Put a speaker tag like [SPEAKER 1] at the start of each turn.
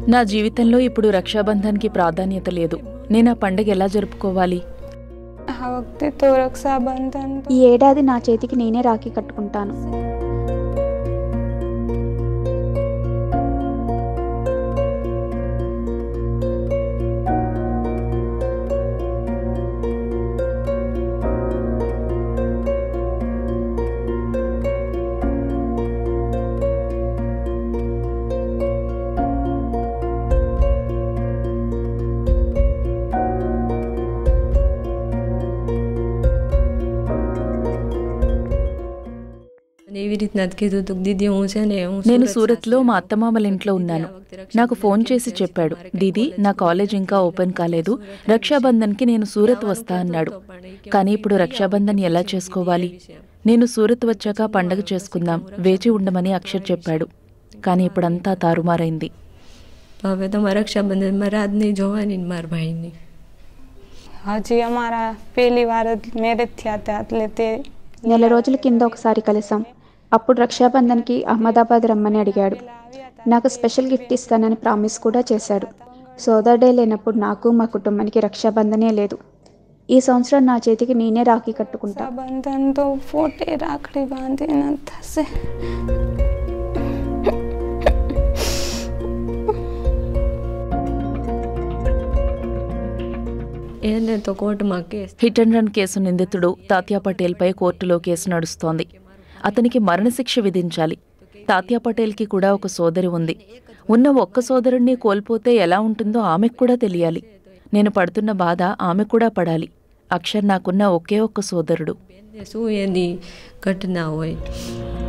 [SPEAKER 1] నా జీవితంలో ఇప్పుడు రక్షాబంధన్కి ప్రాధాన్యత లేదు నేను ఆ పండగ ఎలా జరుపుకోవాలి
[SPEAKER 2] ఆ వక్తే తో రక్షాబంధన్
[SPEAKER 3] ఈ ఏడాది నా చేతికి నేనే రాఖీ కట్టుకుంటాను
[SPEAKER 4] અને એવી રીતના જ કીધું હતું કે દીદી હું છે ને હું
[SPEAKER 1] నేను
[SPEAKER 4] સુરત
[SPEAKER 1] సూరత్లో మా
[SPEAKER 4] સાસરે
[SPEAKER 1] అత్తమామల ఇంట్లో ఉన్నాను నాకు ఫోన్ చేసి చెప్పాడు దీది నా కాలేజ్ ఇంకా ఓపెన్ కాలేదు రక్షాబంధన్కి నేను సూరత్ వస్తా అన్నాడు కానీ ఇప్పుడు రక్షాబంధన్ ఎలా చేసుకోవాలి నేను సూరత్ వచ్చాక పండగ చేసుకుందాం వేచి ఉండమని అక్షర్ చెప్పాడు కానీ ఇప్పుడంతా తారుమారైంది
[SPEAKER 4] હવે તમારા રક્ષાબંધનમાં રાત નહીં જોવાની ને મારા ભાઈની
[SPEAKER 2] હજી અમારા પહેલી વાર જ મેરેજ થયા હતા એટલે તે
[SPEAKER 3] నెల రోజుల కింద ఒకసారి కలిసాం అప్పుడు రక్షాబంధన్కి అహ్మదాబాద్ రమ్మని అడిగాడు నాకు స్పెషల్ గిఫ్ట్ ఇస్తానని ప్రామిస్ కూడా చేశాడు సోదర్ డే లేనప్పుడు నాకు మా కుటుంబానికి రక్షాబంధనే లేదు ఈ సంవత్సరం నా చేతికి నేనే రాఖీ కట్టుకుంటా
[SPEAKER 2] રક્ષાબંધન તો ફોટે રાખડી બાંધીને થશે
[SPEAKER 4] એને તો કોર્ટમાં case
[SPEAKER 1] hit and run case నిందితుడు తాత్యా పటేల్పై కోర్టులో కేసు నడుస్తోంది అతనికి మరణశిక్ష విధించాలి తాత్యా పటేల్కి కూడా ఒక సోదరి ఉంది ఉన్న ఒక్క సోదరుణ్ణి కోల్పోతే ఎలా ఉంటుందో ఆమెకు కూడా తెలియాలి నేను పడుతున్న బాధ ఆమె కూడా పడాలి అక్షర్ నాకున్న ఒకే ఒక్క సోదరుడు
[SPEAKER 4] બેનને શું એની ઘટના હોય